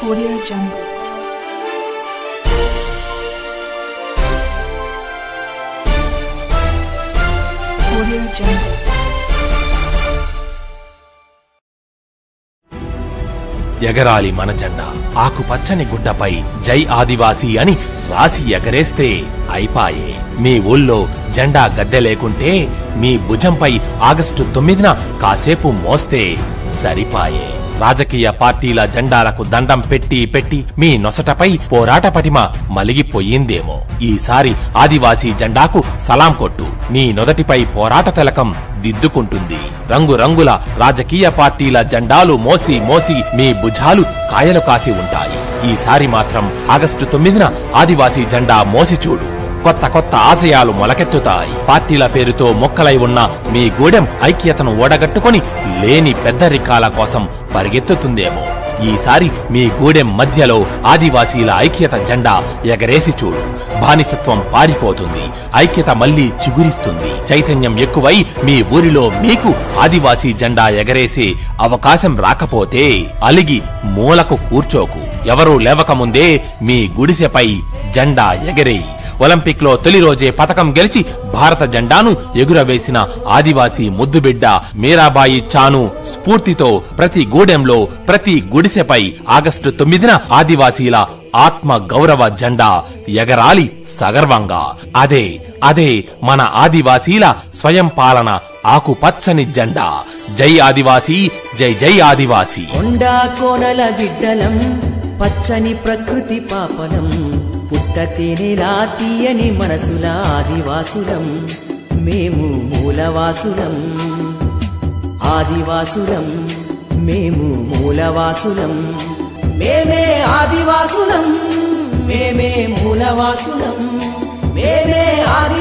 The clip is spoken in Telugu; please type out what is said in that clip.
Audio Jungle. Audio Jungle. ఎగరాలి మన జెండా ఆకుపచ్చని గుడ్డపై జై ఆదివాసీ అని రాసి ఎగరేస్తే అయిపాయే మీ ఊళ్ళో జెండా గద్దె లేకుంటే మీ భుజంపై ఆగస్టు తొమ్మిదిన కాసేపు మోస్తే సరిపాయే రాజకీయ పార్టీల జెండాలకు దండం పెట్టి పెట్టి మీ నొసటపై పోరాట పటిమ మలిగిపోయిందేమో ఈసారి ఆదివాసీ జెండాకు సలాం కొట్టు నీ నొదటిపై పోరాట తిలకం దిద్దుకుంటుంది రంగురంగుల రాజకీయ పార్టీల జెండాలు మోసి మోసి మీ భుజాలు కాయలు కాసి ఉంటాయి ఈసారి మాత్రం ఆగస్టు తొమ్మిదిన ఆదివాసీ జెండా మోసి చూడు కొత్త కొత్త ఆశయాలు మొలకెత్తుతాయి పార్టీల పేరుతో మొక్కలై ఉన్న మీ గూడెం ఐక్యతను ఓడగట్టుకొని లేని పెద్దరికాల కోసం పరిగెత్తుతుందేమో ఈసారి మీ గూడెం మధ్యలో ఆదివాసీల ఐక్యత జెండా ఎగరేసి చూడు బానిసత్వం పారిపోతుంది ఐక్యత మళ్ళీ చిగురిస్తుంది చైతన్యం ఎక్కువై మీ ఊరిలో మీకు ఆదివాసీ జెండా ఎగరేసే అవకాశం రాకపోతే అలిగి మూలకు కూర్చోకు ఎవరూ లేవకముందే మీ గుడిసెపై జెండా ఎగరేయి ఒలింపిక్ లో తొలి రోజే పతకం గెలిచి భారత జెండాను ఎగురవేసిన ఆదివాసీ ముద్దుబిడ్డ మీరాబాయి చాను స్ఫూర్తితో ప్రతి గూడెంలో ప్రతి గుడిసెపై ఆగస్టు తొమ్మిదిన ఆదివాసీల ఆత్మ గౌరవ జెండా ఎగరాలి సగర్వంగా అదే అదే మన ఆదివాసీల స్వయం పాలన ఆకుపచ్చని జెండా జై ఆదివాసీ జై జై ఆదివాసీ కొండా కోనల బిడ్డలం పచ్చని ప్రకృతి పాపలం పుట్ట తేనెలా తీయని మనసుల ఆదివాసులం మేము మూలవాసులం ఆదివాసులం మేము మూలవాసులం మేమే ఆదివాసులం మేమే మూలవాసులం మేమే ఆది